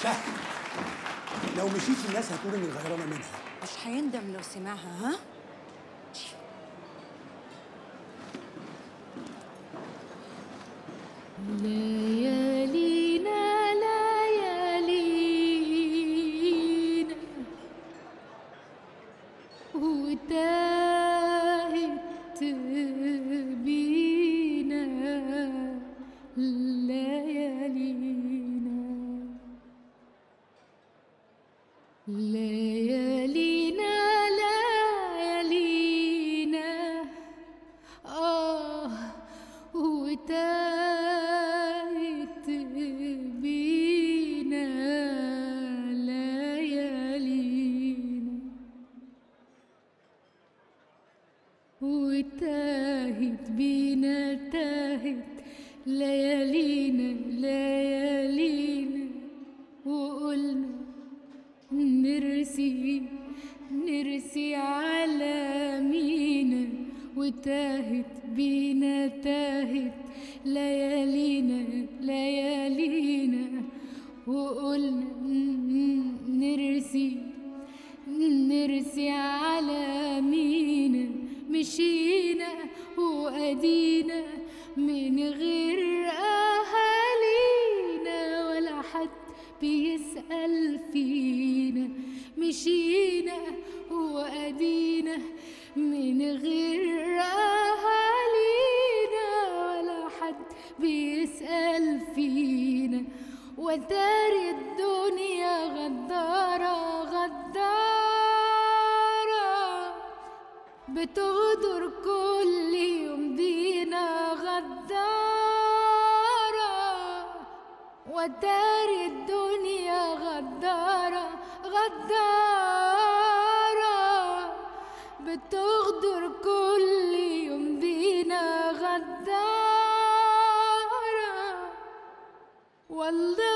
سهل لو مشيت الناس هتقول اني غيرانه منها مش هيندم لو سمعها ها ليالينا ليالينا وتاهت بينا ليالينا ليالينا ليالينا آه وتاهت بينا ليالينا وتاهت بينا تاهت ليالينا ليالينا وقلنا نرسي نرسي على مينا وتاهت بينا تاهت ليالينا ليالينا وقلنا نرسي نرسي على مينا مشينا وأدينا من غير أهالينا ولا حد بيسأل فينا مشينا وأدينا من غير أهالينا ولا حد بيسأل فينا وتاري الدنيا غدارة غدارة بتغدر كل يوم بينا غدارة وتاري الدنيا غدارة غدارة بتغدر كل يوم بينا غدارة والله